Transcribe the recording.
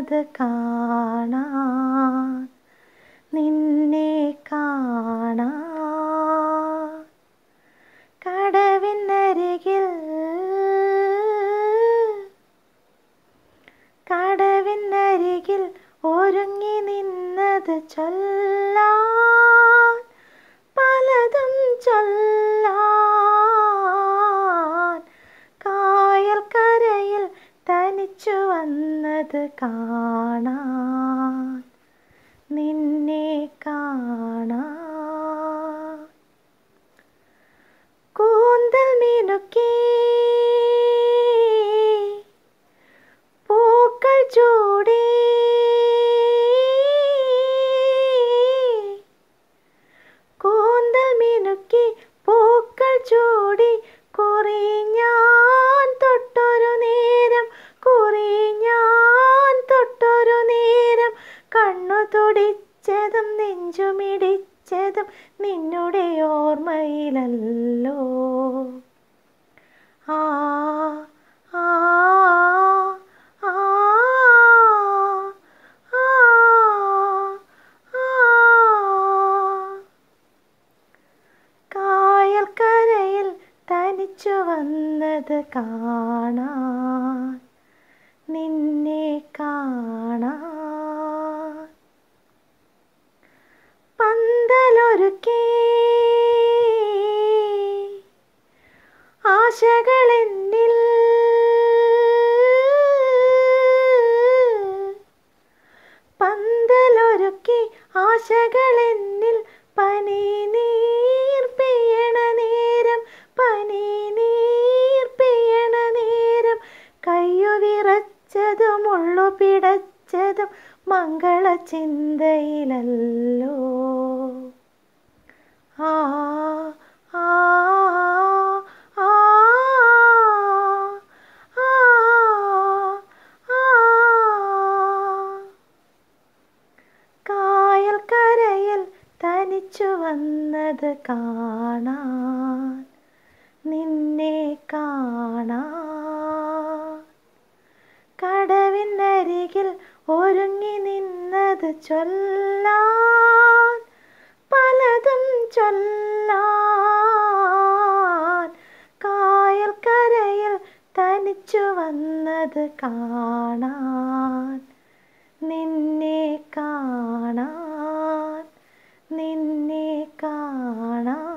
വന്നത് കാണാൻ നിന്നെ കാണാൻ കടവിനരികിൽ കടവിനരികിൽ ഒരുങ്ങി നിന്നത് ചൊല്ലാൻ പലതും ചൊല്ലാൻ കായൽ കരയിൽ തനിച്ചു വന്നത് കാണാൻ നിന്നെ കാണാൻ കൂന്തൽ മീനുക്കി പൂക്കൾ ചൂടി കൂന്തൽ മീനുക്കി പൂക്കൾ ചൂടി കുറി ഞാൻ തൊട്ടൊരു നേരം കുറി ഞാൻ തൊട്ടൊരു നേരം കണ്ണു തുടിച്ചതും നെഞ്ചുമിടിച്ചതും നിന്നുടെ ഓർമ്മയിലല്ലോ ആ ആ ആ ആ ആ കായൽ കരയിൽ തനിച്ചു വന്നത് കാണാൻ നിന്നെ കാണാൻ പന്തലൊരുക്കി ആശകളെന്നിൽ പന്തലൊരുക്കി ആശകളെന്നിൽ പനി നീർ പെയ്യണ നേരം പനി നീർ പെയ്യണ നേരം കയ്യു വിറച്ചതും ഉള്ളു പിടച്ചതും മംഗള ചിന്തയിലല്ലോ ആ ആ ആ ആ ആ കായൽ കരയിൽ തനിച്ചു വന്നത് കാണാൻ നിന്നെ കാണാൻ കടവിനരികിൽ ഒരുങ്ങി നിന്നത് ചൊല്ലാൻ പലതും ചൊല്ലാൻ കായൽ കരയിൽ തനിച്ചു വന്നത് കാണാൻ നിന്നെ കാണാൻ നിന്നെ കാണാൻ